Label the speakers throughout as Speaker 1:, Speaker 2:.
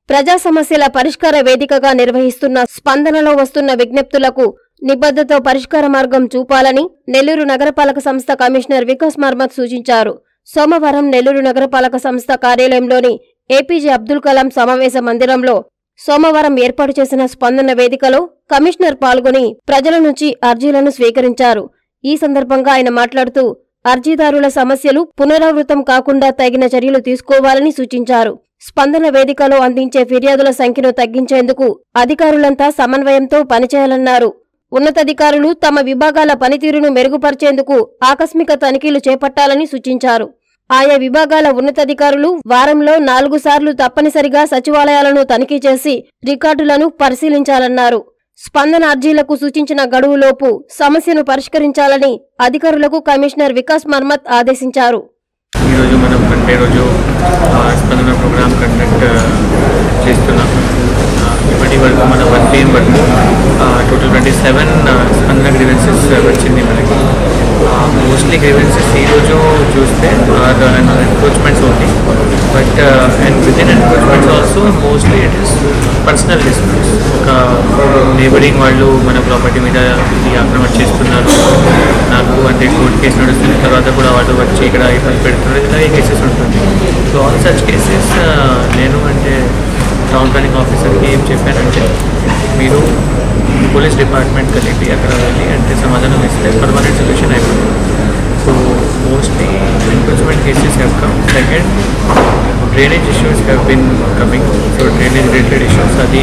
Speaker 1: ప్రజా సమస్యల పరిష్కార వేదికగా నిర్వహిస్తున్న స్పందనలో వస్తున్న విజ్ఞప్తులకు నిబద్ధతో పరిష్కార మార్గం చూపాలని నెల్లూరు నగరపాలక సంస్థ కమిషనర్ వికాస్ మర్మత్ సూచించారు సోమవారం నెల్లూరు నగరపాలక సంస్థ కార్యాలయంలోని ఏపీజే అబ్దుల్ కలాం సమావేశ మందిరంలో సోమవారం ఏర్పాటు చేసిన స్పందన వేదికలో కమిషనర్ పాల్గొని ప్రజల నుంచి అర్జీలను స్వీకరించారు ఈ సందర్భంగా ఆయన మాట్లాడుతూ అర్జీదారుల సమస్యలు పునరావృతం కాకుండా తగిన చర్యలు తీసుకోవాలని సూచించారు స్పందన వేదికలో అందించే ఫిర్యాదుల సంఖ్యను తగ్గించేందుకు అధికారులంతా సమన్వయంతో పనిచేయాలన్నారు ఉన్నతాధికారులు తమ విభాగాల పనితీరును మెరుగుపరిచేందుకు ఆకస్మిక తనిఖీలు చేపట్టాలని సూచించారు ఆయా విభాగాల ఉన్నతాధికారులు వారంలో నాలుగు సార్లు తప్పనిసరిగా సచివాలయాలను తనిఖీ చేసి రికార్డులను పరిశీలించాలన్నారు స్పందన అర్జీలకు సూచించిన గడువులోపు సమస్యను పరిష్కరించాలని అధికారులకు కమిషనర్ వికాస్ మర్మత్ ఆదేశించారు
Speaker 2: ఈరోజు మనం కంటే రోజు ఆ, స్పందన ప్రోగ్రామ్ కండక్ట్ చేస్తున్నాం ఆ, ఇప్పటి వరకు మన వన్ పిఎం వరకు total twenty seven Spandana grievances వచ్చింది మనకి మోస్ట్లీ గ్రీవెన్సెస్ ఈరోజు చూస్తే encroachments only but and with in encroachments also mostly it is personal disputes ఒక నేబరింగ్ వాళ్ళు మన ప్రాపర్టీ మీద ఇది ఆక్రమణ చేస్తున్నారు నాకు అంటే కోర్ట్ కేసు నడుస్తున్న తర్వాత కూడా వాళ్ళు వచ్చి ఇక్కడ ఇబ్బంది పెడుతున్నారు ఇలాగే కేసెస్ ఉంటుంది సో ఆల్ సచ్ కేసెస్ నేను అంటే టౌన్ ప్లానింగ్ ఆఫీసర్కి ఏం చెప్పానంటే మీరు పోలీస్ డిపార్ట్మెంట్ కలిపి అక్కడ వెళ్ళి అంటే సమాధానం ఇస్తే పర్మనెంట్ సొల్యూషన్ అయిపోతుంది so mostly encroachment cases have come second drainage issues have been coming so drainage related issues అది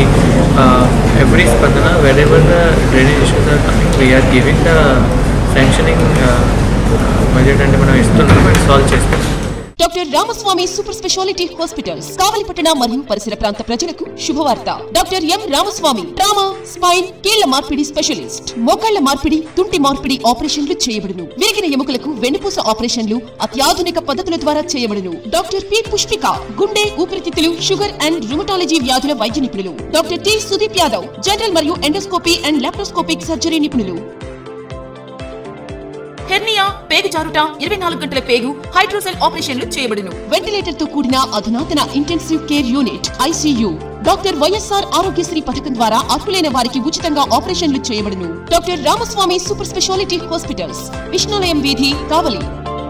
Speaker 2: every Spandana wherever the drainage issues are coming we're giving the sanctioning budget అంటే మనం ఇస్తున్నాం and solve చేస్తాం
Speaker 3: doctor Ramaswamy super speciality hospitals కావలిపట్టణ మరియు పరిసర ప్రాంత ప్రజలకు శుభవార్త doctor M Ramaswamy trauma spine కీళ్ల మార్పిడి స్పెషలిస్ట్ మోకాళ్ల మార్పిడి తుంటి మార్పిడి ఆపరేషన్లు చేయబడును విరిగిన ఎముకలకు వెన్నుపూస ఆపరేషన్లు అత్యాధునిక పద్ధతుల ద్వారా చేయబడును డాక్టర్ పి పుష్పిక గుండె ఊపిరితిత్తులు షుగర్ అండ్ రుమటాలజీ వ్యాధుల వైద్య నిపుణులు doctor T Sudeep Yadav general మరియు ఎండోస్కోపీ అండ్ లాప్రోస్కోపిక్ సర్జరీ నిపుణులు హెర్నియా పేగు జారుట ఇరవై నాలుగు గంటల పేగు హైడ్రోసెల్ ఆపరేషన్లు చేయబడును వెంటిలేటర్ తో కూడిన అధునాతన intensive care unit ICU doctor YSR Aarogyasri పథకం ద్వారా అర్హులైన వారికి ఉచితంగా ఆపరేషన్లు చేయబడును doctor Ramaswamy super speciality hospitals Vishnulayam వీధి కావలి